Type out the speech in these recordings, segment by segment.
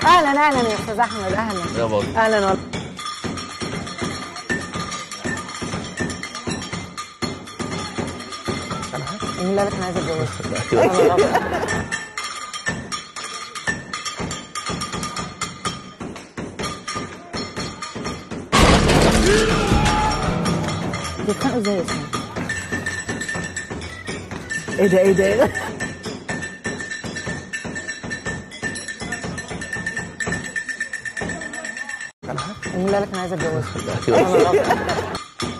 اهلا اهلا يا استاذ احمد اهلا يا بابا اهلا والله مين اللي قالك انا عايزه اتجوزك؟ بيتخانقوا ازاي يا اسماء؟ ايه ده ايه ده ايه ده؟ مين اللي قالك انا عايزه اتجوزك؟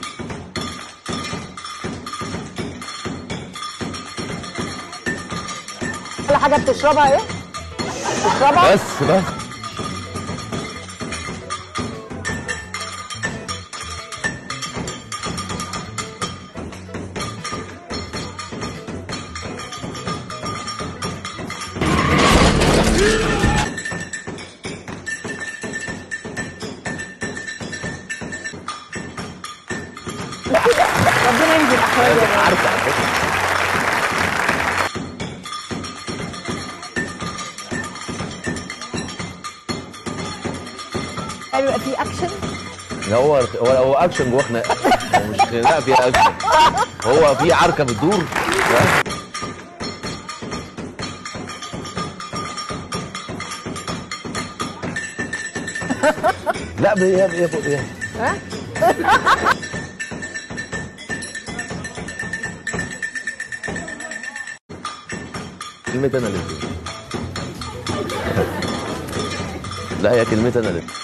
ولا حاجه بتشربها ايه؟ بتشربها؟ بس بس ربنا يهدي الاحوال يا رب. عارفه على فكره يعني يبقى في اكشن هو هو هو اكشن جوه خناقه هو مش خناقه فيها اكشن هو في عركه بتدور لا هي هي هي ها؟ كلمتي انا اللي بتقول. لا هي كلمتي انا اللي بتقول.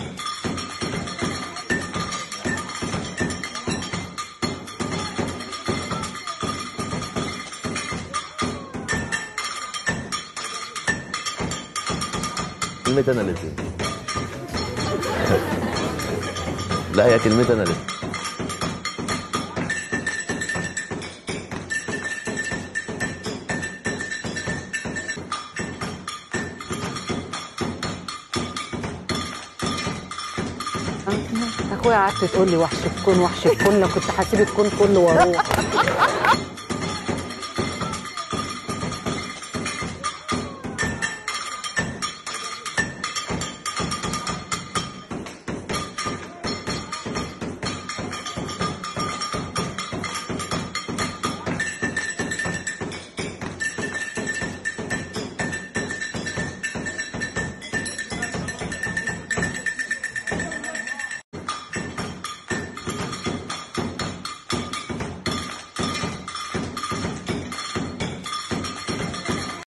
كلمتي انا اللي بتقول. لا هي كلمتي انا اللي بتقول. اخويا قعدت تقول لي وحش الكون وحش الكون لو كنت هسيب الكون كله واروح